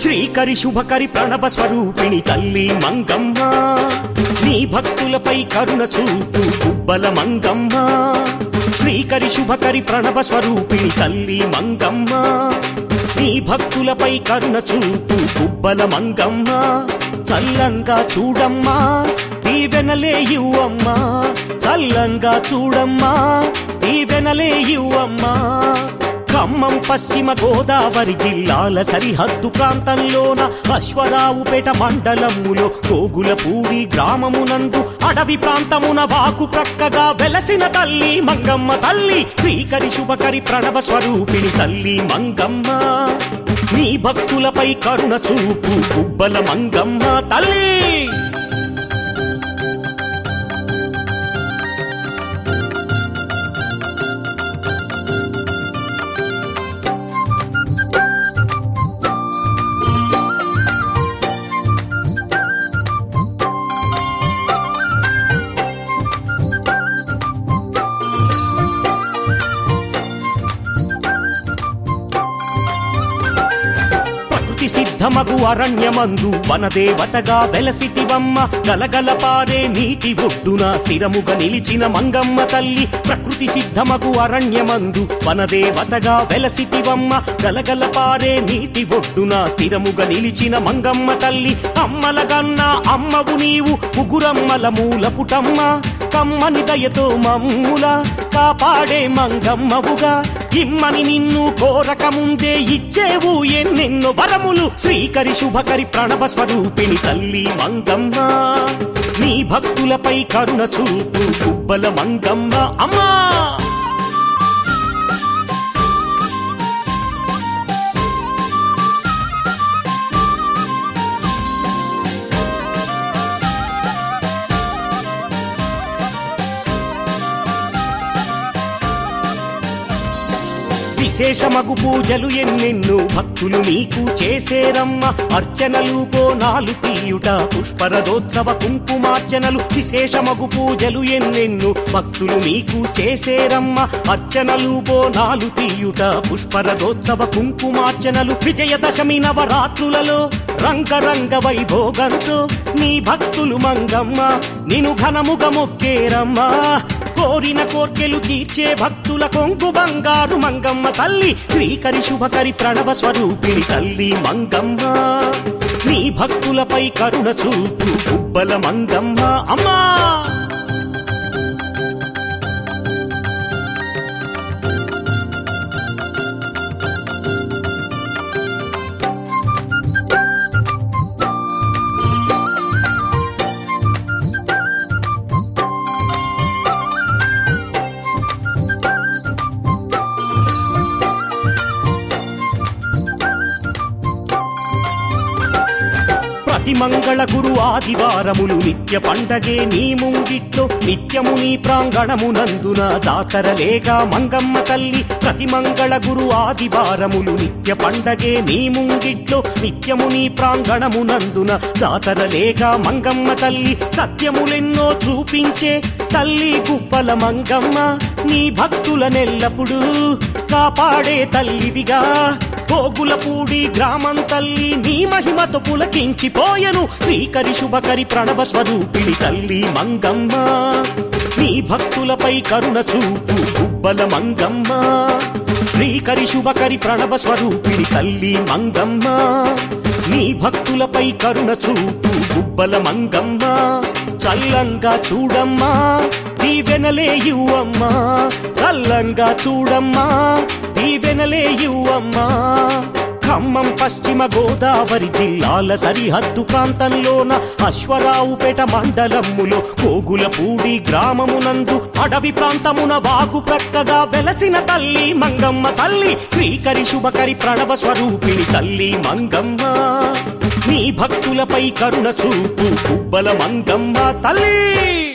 శ్రీకరి శుభకరి ప్రణవ స్వరూపిణి తల్లి మంగమ్మ నీ భక్తులపై కరుణ చూపు గుబ్బల మంగమ్మ శ్రీకరి శుభకరి ప్రణవ స్వరూపిణి తల్లి మంగమ్మ నీ భక్తులపై కరుణ చూపు గుబ్బల మంగమ్మ చల్లంగా చూడమ్మా దీవెనలే ఇవ్వమ్మా చల్లంగా చూడమ్మా దీవెనలే ఇవ్వమ్మా ఖమ్మం పశ్చిమ గోదావరి జిల్లాల సరిహద్దు ప్రాంతంలోన అశ్వరావుపేట మండలములో గోగులపూడి గ్రామమునందు అడవి ప్రాంతమున వాకు ప్రక్కగా వెలసిన తల్లి మంగమ్మ తల్లి శ్రీకరి శుభకరి ప్రణవ స్వరూపిణి తల్లి మంగమ్మ నీ భక్తులపై కరుణ చూపు గుబ్బల మంగమ్మ తల్లి ప్రకృతి సిద్ధమగు అరణ్యమందు వనదేవతగా వెలసిటివమ్మ గలగల పారే నీటి ఒడ్డున స్థిరముగా నిలిచిన మంగమ్మ తల్లి ప్రకృతి సిద్ధమగు అరణ్యమందు వనదేవతగా వెలసిటివమ్మ గలగల పారే నీటి ఒడ్డున స్థిరముగా నిలిచిన మంగమ్మ తల్లి అమ్మలగన్న అమ్మవు నీవు ముగురమ్మల మూల పుటమ్మ కమ్మని దయతో మమ్ముల కాపాడే మంగమ్మవుగా ఇమ్మని నిన్ను కోరక ముందే ఇచ్చేవు ఎన్నెన్నో వరములు శ్రీకరి శుభకరి ప్రణవ స్వరూపిణి తల్లి మంగమ్మ నీ భక్తులపై కరుణ చూపు గుబ్బల మంగమ్మ అమ్మా విశేషమగు పూజలు ఎన్నెన్నో భక్తులు నీకు చేసేరమ్మ అర్చనలు బోనాలు తీయుట పుష్పరథోత్సవ కుంకుమార్చనలు విశేషమగు పూజలు ఎన్నెన్నో భక్తులు నీకు చేసేరమ్మ అర్చనలు బోనాలు తీయుట పుష్పరథోత్సవ కుంకుమార్చనలు విజయదశమి నవరాత్రులలో రంగరంగ వైభోగంతో నీ భక్తులు మంగమ్మ నిను ఘనముగ మొక్కేరమ్మా కోరిన కోర్కెలు తీర్చే భక్తుల కొంగు బంగారు మంగమ్మ తల్లి శ్రీకరి శుభకరి ప్రణవ స్వరూపిణి తల్లి మంగమ్మ నీ భక్తులపై కరుణ చూపు గుబ్బల మంగమ్మ అమ్మా ప్రతి మంగళ గురు ఆదివారములు నిత్య పండగే నీ ముంగిట్లో నిత్యము నీ ప్రాంగణమునందున జాతరలేగా మంగమ్మ తల్లి ప్రతి మంగళ గురు ఆదివారములు నిత్య పండగే నీ ముంగిట్లో నిత్యము నీ ప్రాంగణమునందున జాతరలేగా మంగమ్మ తల్లి సత్యములెన్నో చూపించే తల్లి గుప్పల మంగమ్మ నీ భక్తులనెల్లప్పుడూ కాపాడే తల్లివిగా గోగులపూడి గ్రామం తల్లి నీ మహిమతో పులకించిపోయెను శ్రీకరి శుభకరి ప్రణవ స్వరూపిణి తల్లి మంగమ్మ నీ భక్తులపై కరుణ చూపు గుబ్బల మంగమ్మ శ్రీకరి శుభకరి ప్రణవ స్వరూపిణి తల్లి మంగమ్మ నీ భక్తులపై కరుణ చూపు గుబ్బల మంగమ్మ చల్లంగా చూడమ్మా దీవెనలే ఇవ్వమ్మా చల్లంగా చూడమ్మా దీవెనలే ఇవ్వమ్మా ఖమ్మం పశ్చిమ గోదావరి జిల్లాల సరిహద్దు ప్రాంతంలోన అశ్వరావుపేట మండలములో కోగులపూడి గ్రామమునందు అడవి ప్రాంతమున వాకు ప్రక్కగా వెలసిన తల్లి మంగమ్మ తల్లి శ్రీకరి శుభకరి ప్రణవ స్వరూపిణి తల్లి మంగమ్మ నీ భక్తులపై కరుణ చూపు కుబ్బల మంగమ్మ తల్లి